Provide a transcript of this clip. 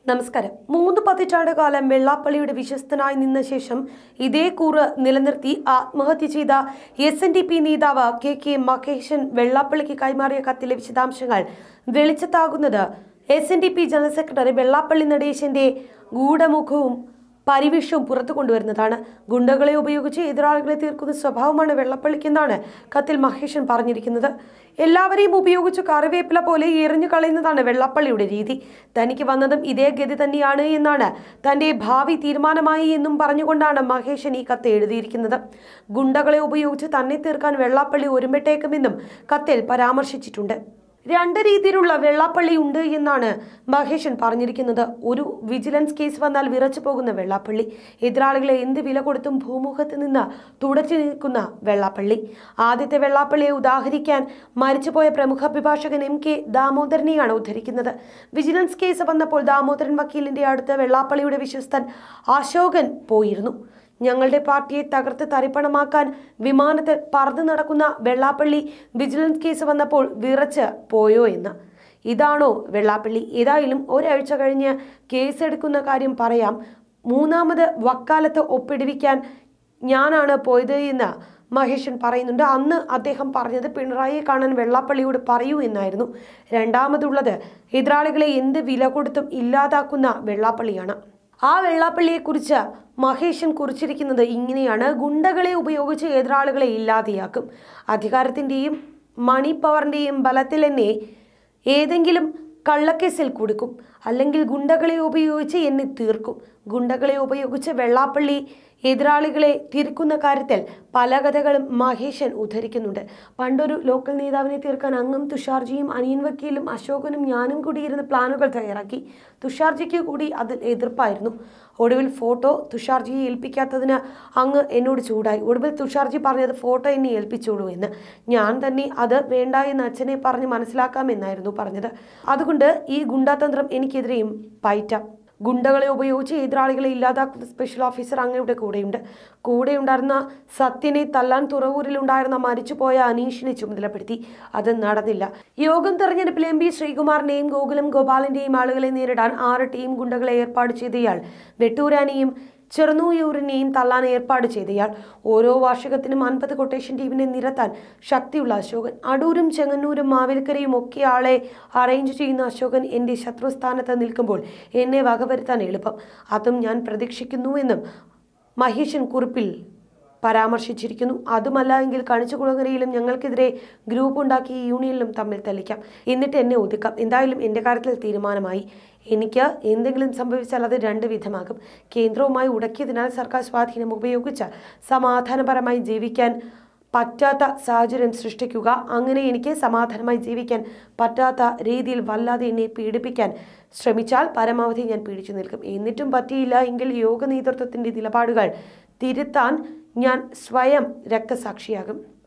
നമസ്കാരം മൂന്ന് പതിറ്റാണ്ട് കാലം വെള്ളാപ്പള്ളിയുടെ വിശ്വസ്തനായി നിന്ന ശേഷം ഇതേ കൂറ് നിലനിർത്തി ആത്മഹത്യ ചെയ്ത എസ് എൻ ഡി പി നേതാവ് കെ കെ മഹേശൻ വെള്ളാപ്പള്ളിക്ക് കൈമാറിയ കത്തിലെ വിശദാംശങ്ങൾ വെളിച്ചത്താകുന്നത് S N D P general secretary Vellappally നടേശന്റെ ഗൂഢമുഖവും പരിവിഷവും പുറത്തു കൊണ്ടുവരുന്നതാണ് ഗുണ്ടകളെ ഉപയോഗിച്ച് എതിരാളികളെ തീർക്കുന്ന സ്വഭാവമാണ് വെള്ളപ്പള്ളിക്കെന്നാണ് കത്തിൽ മഹേഷൻ പറഞ്ഞിരിക്കുന്നത് എല്ലാവരെയും ഉപയോഗിച്ച് കറിവേപ്പില പോലെ എറിഞ്ഞു കളയുന്നതാണ് വെള്ളപ്പള്ളിയുടെ രീതി തനിക്ക് വന്നതും ഇതേ ഗതി തന്നെയാണ് എന്നാണ് തന്റെ ഭാവി തീരുമാനമായി എന്നും പറഞ്ഞുകൊണ്ടാണ് മഹേഷൻ ഈ കത്ത് എഴുതിയിരിക്കുന്നത് ഗുണ്ടകളെ ഉപയോഗിച്ച് തന്നെ തീർക്കാൻ വെള്ളാപ്പള്ളി ഒരുമ്പെട്ടേക്കുമെന്നും കത്തിൽ പരാമർശിച്ചിട്ടുണ്ട് രണ്ട് രീതിയിലുള്ള വെള്ളാപ്പള്ളി ഉണ്ട് എന്നാണ് മഹേഷൻ പറഞ്ഞിരിക്കുന്നത് ഒരു വിജിലൻസ് കേസ് വന്നാൽ വിറച്ചു പോകുന്ന വെള്ളാപ്പള്ളി എതിരാളികളെ എന്ത് വില കൊടുത്തും ഭൂമുഖത്ത് നിന്ന് തുടച്ചു നിൽക്കുന്ന വെള്ളാപ്പള്ളി ആദ്യത്തെ വെള്ളാപ്പള്ളിയെ ഉദാഹരിക്കാൻ മരിച്ചുപോയ പ്രമുഖ അഭിഭാഷകൻ എം കെ ദാമോദരനെയാണ് ഉദ്ധരിക്കുന്നത് വിജിലൻസ് കേസ് വന്നപ്പോൾ ദാമോദരൻ വക്കീലിന്റെ അടുത്ത് വെള്ളാപ്പള്ളിയുടെ വിശ്വസ്തൻ അശോകൻ പോയിരുന്നു ഞങ്ങളുടെ പാർട്ടിയെ തകർത്ത് തരിപ്പണമാക്കാൻ വിമാനത്തിൽ പറന്നു നടക്കുന്ന വെള്ളാപ്പള്ളി വിജിലൻസ് കേസ് വന്നപ്പോൾ വിറച്ച് പോയോ എന്ന് ഇതാണോ വെള്ളാപ്പള്ളി ഏതായാലും ഒരാഴ്ച കഴിഞ്ഞ് കേസെടുക്കുന്ന കാര്യം പറയാം മൂന്നാമത് വക്കാലത്ത് ഒപ്പിടുവിക്കാൻ ഞാനാണ് പോയത് എന്ന് മഹേഷൻ പറയുന്നുണ്ട് അന്ന് അദ്ദേഹം പറഞ്ഞത് പിണറായിയെ കാണാൻ വെള്ളാപ്പള്ളിയോട് പറയൂ എന്നായിരുന്നു രണ്ടാമതുള്ളത് എതിരാളികളെ എന്ത് വില കൊടുത്തും ഇല്ലാതാക്കുന്ന വെള്ളാപ്പള്ളിയാണ് ആ വെള്ളാപ്പള്ളിയെക്കുറിച്ച് മഹേഷൻ കുറിച്ചിരിക്കുന്നത് ഇങ്ങനെയാണ് ഗുണ്ടകളെ ഉപയോഗിച്ച് എതിരാളികളെ ഇല്ലാതെയാക്കും അധികാരത്തിൻ്റെയും മണി പവറിൻ്റെയും ബലത്തിൽ തന്നെ ഏതെങ്കിലും കള്ളക്കേസിൽ കൊടുക്കും അല്ലെങ്കിൽ ഗുണ്ടകളെ ഉപയോഗിച്ച് എന്നെ തീർക്കും ഗുണ്ടകളെ ഉപയോഗിച്ച് വെള്ളാപ്പള്ളി എതിരാളികളെ തീർക്കുന്ന കാര്യത്തിൽ പല കഥകളും മഹേശൻ ഉദ്ധരിക്കുന്നുണ്ട് പണ്ടൊരു ലോക്കൽ നേതാവിനെ തീർക്കാൻ അങ്ങും തുഷാർജിയും അനിയൻ വക്കീലും അശോകനും ഞാനും കൂടി ഇരുന്ന് പ്ലാനുകൾ തയ്യാറാക്കി തുഷാർജിക്ക് കൂടി അതിൽ എതിർപ്പായിരുന്നു ഒടുവിൽ ഫോട്ടോ തുഷാർജിയെ ഏൽപ്പിക്കാത്തതിന് അങ്ങ് എന്നോട് ചൂടായി ഒടുവിൽ തുഷാർജി പറഞ്ഞത് ഫോട്ടോ എന്നെ ഏൽപ്പിച്ചോളൂ എന്ന് ഞാൻ തന്നെ അത് വേണ്ട എന്ന് അച്ഛനെ പറഞ്ഞ് മനസ്സിലാക്കാമെന്നായിരുന്നു പറഞ്ഞത് അതുകൊണ്ട് ഈ ഗുണ്ടാതന്ത്രം എനിക്കെതിരെയും പയറ്റാം ഗുണ്ടകളെ ഉപയോഗിച്ച് എതിരാളികളെ ഇല്ലാതാക്കുന്ന സ്പെഷ്യൽ ഓഫീസർ അങ്ങയുടെ കൂടെയുണ്ട് കൂടെ ഉണ്ടായിരുന്ന സത്യനെ തല്ലാൻ തുറവൂരിലുണ്ടായിരുന്ന മരിച്ചുപോയ അനീഷിനെ ചുമതലപ്പെടുത്തി അത് നടന്നില്ല യോഗം തെരഞ്ഞെടുപ്പിൽ എം പി ശ്രീകുമാറിന്റെയും ഗോകുലം ഗോപാലിന്റെയും ആളുകളെ നേരിടാൻ ആറ് ടീം ഗുണ്ടകളെ ഏർപ്പാട് ചെയ്തയാൾ വെട്ടൂരാനെയും ചെറുനൂയൂരിനെയും തള്ളാൻ ഏർപ്പാട് ചെയ്തയാൾ ഓരോ വാർഷികത്തിനും അൻപത് കൊട്ടേഷൻ ടീമിനെ നിരത്താൻ ശക്തിയുള്ള അശോകൻ അടൂരും ചെങ്ങന്നൂരും മാവേലിക്കരയും ഒക്കെ ആളെ അറേഞ്ച് ചെയ്യുന്ന അശോകൻ എൻ്റെ ശത്രുസ്ഥാനത്ത് നിൽക്കുമ്പോൾ എന്നെ വകവരുത്താൻ എളുപ്പം അതും ഞാൻ പ്രതീക്ഷിക്കുന്നുവെന്നും മഹേഷൻ കുറിപ്പിൽ പരാമർശിച്ചിരിക്കുന്നു അതുമല്ല എങ്കിൽ കണിച്ചുകുളങ്ങരയിലും ഞങ്ങൾക്കെതിരെ ഗ്രൂപ്പ് ഉണ്ടാക്കി യൂണിയനിലും തമ്മിൽ തല്ലിക്കാം എന്നിട്ട് എന്നെ ഒതുക്കാം എന്തായാലും എൻ്റെ കാര്യത്തിൽ തീരുമാനമായി എനിക്ക് എന്തെങ്കിലും സംഭവിച്ചാൽ അത് രണ്ട് വിധമാകും കേന്ദ്രവുമായി ഉടക്കിയതിനാൽ സർക്കാർ സ്വാധീനം ഉപയോഗിച്ച് സമാധാനപരമായി ജീവിക്കാൻ പറ്റാത്ത സാഹചര്യം സൃഷ്ടിക്കുക അങ്ങനെ എനിക്ക് സമാധാനമായി ജീവിക്കാൻ പറ്റാത്ത രീതിയിൽ വല്ലാതെ എന്നെ പീഡിപ്പിക്കാൻ ശ്രമിച്ചാൽ പരമാവധി ഞാൻ പീഡിച്ചു നിൽക്കും എന്നിട്ടും പറ്റിയില്ല എങ്കിൽ യോഗ നേതൃത്വത്തിൻ്റെ നിലപാടുകൾ തിരുത്താൻ ഞാൻ സ്വയം രക്തസാക്ഷിയാകും